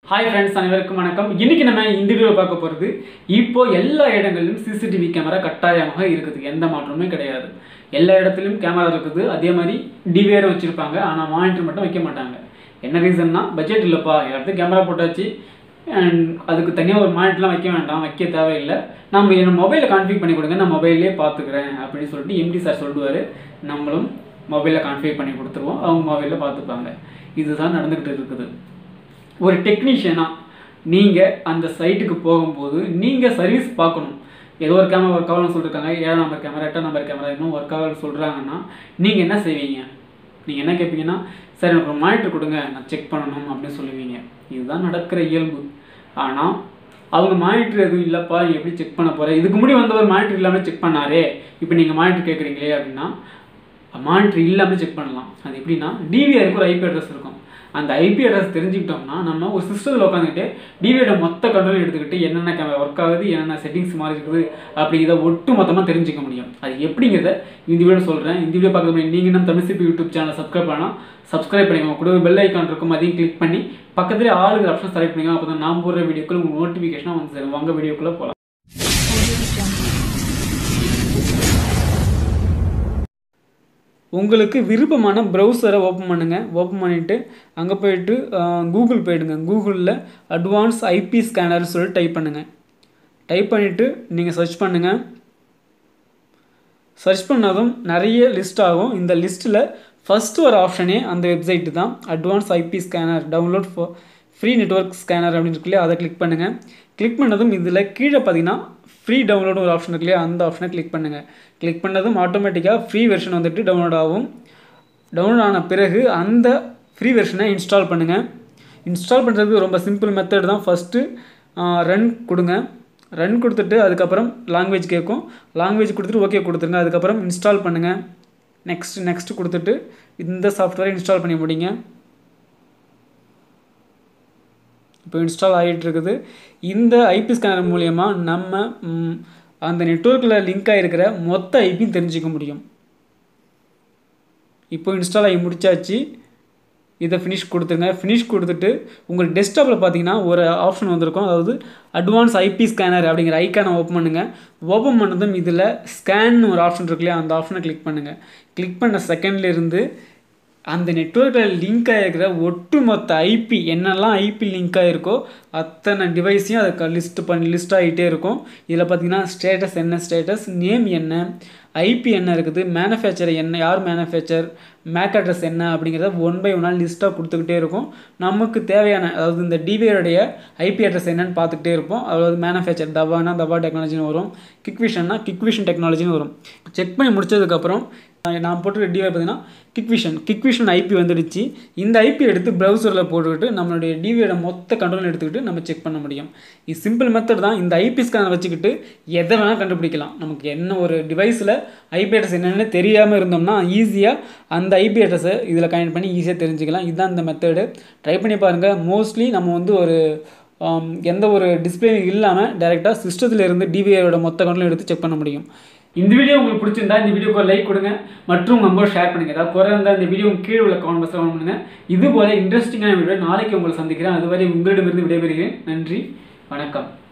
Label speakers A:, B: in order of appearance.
A: hi friends அனைவருக்கும் வணக்கம் இன்னைக்கு நம்ம இந்த வீடியோ பார்க்க போகிறது இப்போ எல்லா இடங்களிலும் சிசிடிவி கேமரா கட்டாயமாக இருக்குது எந்த மாற்றமும் கிடையாது எல்லா இடத்துலையும் கேமரா இருக்குது அதே மாதிரி டிவிஆரும் வச்சுருப்பாங்க ஆனால் மானிட்டர் மட்டும் வைக்க மாட்டாங்க என்ன ரீசன்னா பட்ஜெட் இல்லைப்பா எல்லாத்தையும் கேமரா போட்டாச்சு அண்ட் அதுக்கு தனியாக ஒரு மானிட்டர்லாம் வைக்க வேண்டாம் வைக்க தேவையில்லை நம்ம என்ன மொபைலில் கான்ஃபிக் பண்ணி கொடுங்க நான் மொபைல்லே பார்த்துக்கிறேன் அப்படின்னு சொல்லிட்டு எம்டி சார் சொல்லுவார் நம்மளும் மொபைலில் கான்ஃபிக் பண்ணி கொடுத்துருவோம் அவங்க மொபைலில் பார்த்துப்பாங்க இதுதான் நடந்துக்கிட்டு இருக்குது ஒரு டெக்னீஷியனாக நீங்கள் அந்த சைட்டுக்கு போகும்போது நீங்கள் சர்வீஸ் பார்க்கணும் ஏதோ ஒரு கேமரா ஒர்க் ஆகணும்னு சொல்லியிருக்காங்க ஏழாம் நம்பர் கேமரா எட்டாம் நம்பர் கேமரா இன்னும் ஒர்க் ஆகணும்னு சொல்கிறாங்கன்னா நீங்கள் என்ன செய்வீங்க நீங்கள் என்ன கேட்பீங்கன்னா சார் எனக்கு ஒரு மானிட்டர் கொடுங்க நான் செக் பண்ணணும் அப்படின்னு சொல்லுவீங்க இதுதான் நடக்கிற இயல்பு ஆனால் அவங்க மானிட்டர் எதுவும் இல்லைப்பா நீ எப்படி செக் பண்ண போகிற இதுக்கு முன்னாடி வந்தவர் மானிட்டர் இல்லாமல் செக் பண்ணாரே இப்போ நீங்கள் மானிட்டர் கேட்குறீங்களே அப்படின்னா மானிட்டர் இல்லாமல் செக் பண்ணலாம் அது எப்படின்னா டிவிஆருக்கு ஒரு ஐபி அட்ரஸ் இருக்கும் அந்த ஐபி அட்ரஸ் தெரிஞ்சுக்கிட்டோம்னா நம்ம ஒரு சிஸ்டத்தில் உட்காந்துக்கிட்டு டிவியோட மொத்த கண்ட்ரோல் எடுத்துக்கிட்டு என்னென்ன கேமரா ஒர்க் ஆகுது என்னென்ன செட்டிங்ஸ் மாதிரி இருக்குது அப்படிங்கிறத ஒட்டு மொத்தமாக தெரிஞ்சுக்க முடியும் அது எப்படிங்கிறத இந்த வீடியோ சொல்கிறேன் இந்த வீடியோ பார்க்குறது நீங்கள் இன்னும் தமிழ் சிபி யூடியூப் சேனலை சப்ஸ்கிரைப் பண்ணால் சப்ஸ்கிரைப் பண்ணிக்கோங்க கூட பெல் ஐக்கான் இருக்கும் அதையும் கிளிக் பண்ணி பக்கத்துலேயே ஆளுங்க ஆப்ஷன் செலக்ட் பண்ணிக்கோங்க அப்போ தான் நான் போடுற வீடியோக்கள் உங்களுக்கு நோட்டிஃபிகேஷனாக வந்து சேரும் வாங்க வீடியோக்குள்ளே போகலாம் உங்களுக்கு விருப்பமான ப்ரௌசரை ஓப்பன் பண்ணுங்கள் ஓப்பன் பண்ணிவிட்டு அங்கே போயிட்டு கூகுள் போயிடுங்க கூகுளில் அட்வான்ஸ் ஐபி ஸ்கேனர் சொல்லி டைப் பண்ணுங்கள் டைப் பண்ணிவிட்டு நீங்கள் சர்ச் பண்ணுங்கள் சர்ச் பண்ணதும் நிறைய லிஸ்ட் ஆகும் இந்த லிஸ்ட்டில் ஃபஸ்ட்டு ஒரு ஆப்ஷனே அந்த வெப்சைட்டு தான் advance IP scanner download for free network scanner அப்படின்னு இருக்குல்லையா அதை கிளிக் பண்ணுங்கள் கிளிக் பண்ணதும் இதில் கீழே பார்த்தீங்கன்னா ஃப்ரீ டவுன்லோடு ஒரு ஆப்ஷன் இருக்கு இல்லையா அந்த ஆப்ஷனை கிளிக் பண்ணுங்கள் கிளிக் பண்ணதும் ஆட்டோமேட்டிக்காக ஃப்ரீ வெர்ஷன் வந்துட்டு டவுன்லோட் ஆகும் டவுன்லோட் ஆன பிறகு அந்த ஃப்ரீ வெர்ஷனை இன்ஸ்டால் பண்ணுங்கள் இன்ஸ்டால் பண்ணுறதுக்கு ரொம்ப சிம்பிள் மெத்தட் தான் ஃபஸ்ட்டு ரன் கொடுங்க ரன் கொடுத்துட்டு அதுக்கப்புறம் லாங்குவேஜ் கேட்கும் லாங்குவேஜ் கொடுத்துட்டு ஓகே கொடுத்துருங்க அதுக்கப்புறம் இன்ஸ்டால் பண்ணுங்கள் நெக்ஸ்ட் நெக்ஸ்ட் கொடுத்துட்டு இந்த சாஃப்ட்வேரை இன்ஸ்டால் பண்ணி முடிங்க இப்போ இன்ஸ்டால் ஆகிட்டு இருக்குது இந்த ஐபி ஸ்கேனர் மூலயமா நம்ம ம், அந்த நெட்ஒர்க்கில் லிங்க் ஆகிருக்கிற மொத்த ஐபியும் தெரிஞ்சுக்க முடியும் இப்போ இன்ஸ்டால் ஆகி முடிச்சாச்சு இதை ஃபினிஷ் கொடுத்துருங்க ஃபினிஷ் கொடுத்துட்டு உங்கள் டெஸ்க்டாப்பில் பார்த்தீங்கன்னா ஒரு ஆப்ஷன் வந்திருக்கும் அதாவது அட்வான்ஸ் ஐபி ஸ்கேனர் அப்படிங்கிற ஐக்கானை ஓப்பன் பண்ணுங்கள் ஓப்பன் பண்ணதும் இதில் ஸ்கேன் ஒரு ஆப்ஷன் இருக்கு இல்லையா அந்த ஆப்ஷனை கிளிக் பண்ணுங்கள் கிளிக் பண்ண செகண்ட்ல இருந்து அந்த நெட்ஒர்க்கில் லிங்க் ஆகிருக்கிற ஒட்டுமொத்த ஐபி என்னெல்லாம் ஐபி லிங்க் ஆகிருக்கோ அத்தனை டிவைஸையும் அதை லிஸ்ட் பண்ணி லிஸ்ட் ஆகிட்டே இருக்கும் இதில் பார்த்தீங்கன்னா ஸ்டேட்டஸ் என்ன ஸ்டேட்டஸ் நேம் என்ன ஐபி என்ன இருக்குது மேனுஃபேக்சர் என்ன யார் மேனுஃபேக்சர் மேக் அட்ரஸ் என்ன அப்படிங்கிறத ஒன் பை ஒன்னாக லிஸ்ட்டாக கொடுத்துக்கிட்டே இருக்கும் நமக்கு தேவையான அதாவது இந்த டிவியோடைய ஐபி அட்ரஸ் என்னன்னு பார்த்துக்கிட்டே இருப்போம் அதாவது மேனுஃபேக்சர் தவானா தவா டெக்னாலஜின்னு வரும் கிக்விஷன்னா கிக்விஷன் டெக்னாலஜின்னு வரும் செக் பண்ணி முடிச்சதுக்கப்புறம் நான் போட்டு டிவை பார்த்தீங்கன்னா கிக்விஷன் கிக்விஷன் ஐபி வந்துடுச்சு இந்த ஐபி எடுத்து ப்ரௌசரில் போட்டுக்கிட்டு நம்மளுடைய டிவியோட மொத்த கண்ட்ரோல் எடுத்துக்கிட்டு நம்ம செக் பண்ண முடியும் இது சிம்பிள் மெத்தட் தான் இந்த ஐபி ஸ்கேனர் வச்சுக்கிட்டு எதை வேணால் கண்டுபிடிக்கலாம் நமக்கு என்ன ஒரு டிவைஸில் ஐபி அட்ரஸ் என்னென்னு தெரியாமல் இருந்தோம்னா ஈஸியாக அந்த ஐபி அட்ரஸை இதில் கனெக்ட் பண்ணி ஈஸியாக தெரிஞ்சுக்கலாம் இதுதான் இந்த மெத்தடு ட்ரை பண்ணி பாருங்கள் மோஸ்ட்லி நம்ம வந்து ஒரு ஆம், எந்த ஒரு டிஸ்பிளேயும் இல்லாமல் டேரெக்டாக சிஸ்டத்தில் இருந்து டிவிஐயோட மொத்த கண்ட்ரோல் எடுத்து செக் பண்ண முடியும் இந்த வீடியோ உங்களுக்கு பிடிச்சிருந்தா இந்த வீடியோக்கு ஒரு லைக் கொடுங்க மற்றும் உங்க நம்பர் ஷேர் பண்ணுங்க ஏதாவது குறை இருந்தால் இந்த வீடியோ கீழே உள்ள கமெண்ட் பாக்ஸில் கமெண்ட் பண்ணுங்க இது போல இன்ட்ரெஸ்டிங்கான வீடியோ நாளைக்கு உங்களை சந்திக்கிறேன் அதுவரை உங்களிடமிருந்து விடைபெறுகிறேன் நன்றி வணக்கம்